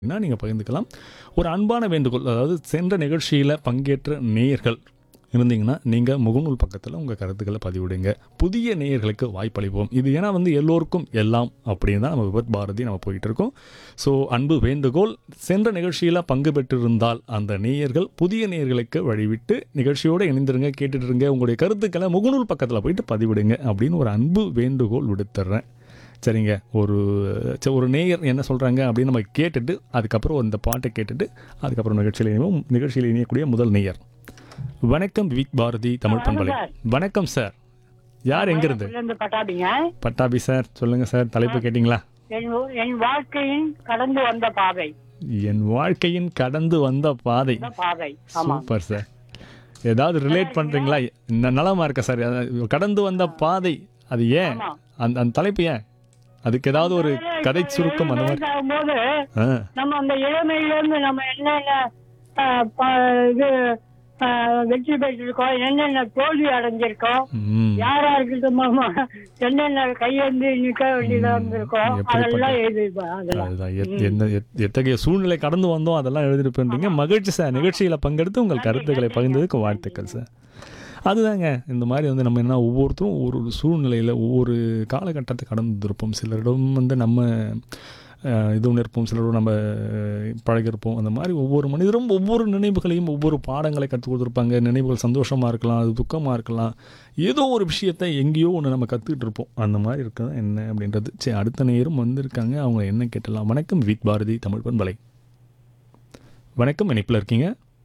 அப்படின்னா நீங்கள் பகிர்ந்துக்கலாம் ஒரு அன்பான வேண்டுகோள் அதாவது சென்ற நிகழ்ச்சியில் பங்கேற்ற நேயர்கள் இருந்தீங்கன்னா நீங்கள் முகநூல் பக்கத்தில் உங்கள் கருத்துக்களை பதிவிடுங்க புதிய நேயர்களுக்கு வாய்ப்பளிப்போம் இது ஏன்னா வந்து எல்லோருக்கும் எல்லாம் அப்படின்னு தான் நம்ம விபத் பாரதி நம்ம போயிட்டு இருக்கோம் ஸோ அன்பு வேண்டுகோள் சென்ற நிகழ்ச்சியில் பங்கு பெற்றிருந்தால் அந்த நேயர்கள் புதிய நேயர்களுக்கு வழிவிட்டு நிகழ்ச்சியோடு இணைந்திருங்க கேட்டுட்டு இருங்க உங்களுடைய கருத்துக்களை முகநூல் பக்கத்தில் போயிட்டு பதிவிடுங்க அப்படின்னு ஒரு அன்பு வேண்டுகோள் விடுத்துறேன் சரிங்க ஒரு சரி, ஒரு நேயர் என்ன சொல்கிறாங்க அப்படின்னு நம்ம கேட்டுட்டு அதுக்கப்புறம் இந்த பாட்டை கேட்டுட்டு அதுக்கப்புறம் நிகழ்ச்சியில் இணைவோம் நிகழ்ச்சியில் இணையக்கூடிய முதல் நேயர் வணக்கம் விவிக் பாரதி தமிழ் பண்பலை வணக்கம் சார் யார் எங்கிருந்து இருந்து பட்டாபிங்க பட்டாபி சார் சொல்லுங்க சார் தலைப்பு கேட்டிங்களா என் வ- என் வாழ்க்கையின் கடந்து வந்த பாதை என் வாழ்க்கையின் கடந்து வந்த பாதை இந்த பாதை ஆமா சூப்பர் சார் ஏதாவது ரிலேட் பண்ணுறீங்களா ந- நலமா இருக்க சார் அதாவது கடந்து வந்த பாதை அது ஏன் ஆமா. அந்த அந்த தலைப்பு ஏன் அதுக்கு ஏதாவது ஒரு கதை சுருக்கம் அந்த மாதிரி போது ஆ நம்ம அந்த இளமையில இருந்து நம்ம என்னென்ன ஆ, ப- இது ஆ, வெற்றி பெற்றிருக்கோம் என்னென்ன தோல்வி அடைஞ்சிருக்கோம் ம் யாரா இருக்கட்டும் மாமா என்னென்ன கையேந்தி நிக்க வேண்டியதா இருந்திருக்கோம் எப்படிப்பட்ட- அதெல்லாம் எழுதிருப்பேன் அதெல்லாம் அதுதான் எத்- என்ன எத்- எத்தகைய சூழ்நிலை கடந்து வந்தோம் அதெல்லாம் எழுதிருப்பேன்றீங்க மகிழ்ச்சி சார் நிகழ்ச்சியில் பங்கெடுத்து உங்கள் கருத்துக்களை பகிர்ந்ததுக்கு வாழ்த்துக்கள் சார் அதுதாங்க இந்த மாதிரி வந்து நம்ம என்ன ஒவ்வொருத்தரும் ஒரு ஒரு சூழ்நிலையில் ஒவ்வொரு காலகட்டத்தை கடந்து இருப்போம் சிலரிடம் வந்து நம்ம அஹ், இது ஒன்று இருப்போம் சிலரோடு நம்ம அஹ், பழகியிருப்போம் அந்த மாதிரி ஒவ்வொரு மனிதரும் ஒவ்வொரு நினைவுகளையும் ஒவ்வொரு பாடங்களை கற்றுக் கொடுத்துருப்பாங்க நினைவுகள் சந்தோஷமாக இருக்கலாம் அது துக்கமாக இருக்கலாம் ஏதோ ஒரு விஷயத்தை எங்கேயோ ஒன்று நம்ம கற்றுக்கிட்டு இருப்போம் அந்த மாதிரி இருக்கிறது என்ன அப்படின்றது சரி அடுத்த நேரம் வந்திருக்காங்க அவங்க என்ன கேட்டலாம் வணக்கம் வித் பாரதி தமிழ் பண்பலை வணக்கம் இணைப்பில் இருக்கீங்க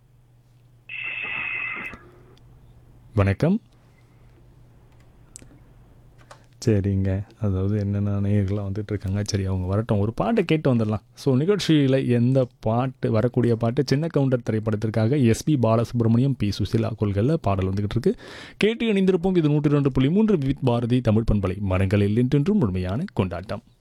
வணக்கம் சரிங்க அதாவது என்னென்ன நேயர்களாக வந்துட்டு இருக்காங்க சரி அவங்க வரட்டும் ஒரு பாட்டை கேட்டு வந்துடலாம் ஸோ நிகழ்ச்சியில் எந்த பாட்டு வரக்கூடிய பாட்டு சின்ன கவுண்டர் திரைப்படத்திற்காக எஸ்பி பாலசுப்ரமணியம் பி சுசிலா கொள்கையில் பாடல் வந்துகிட்டு இருக்கு கேட்டு இணைந்திருப்போம் இது நூற்றி ரெண்டு புள்ளி மூன்று வித் பாரதி தமிழ் பண்பலை மரங்களில் இன்றென்றும் முழுமையான கொண்டாட்டம்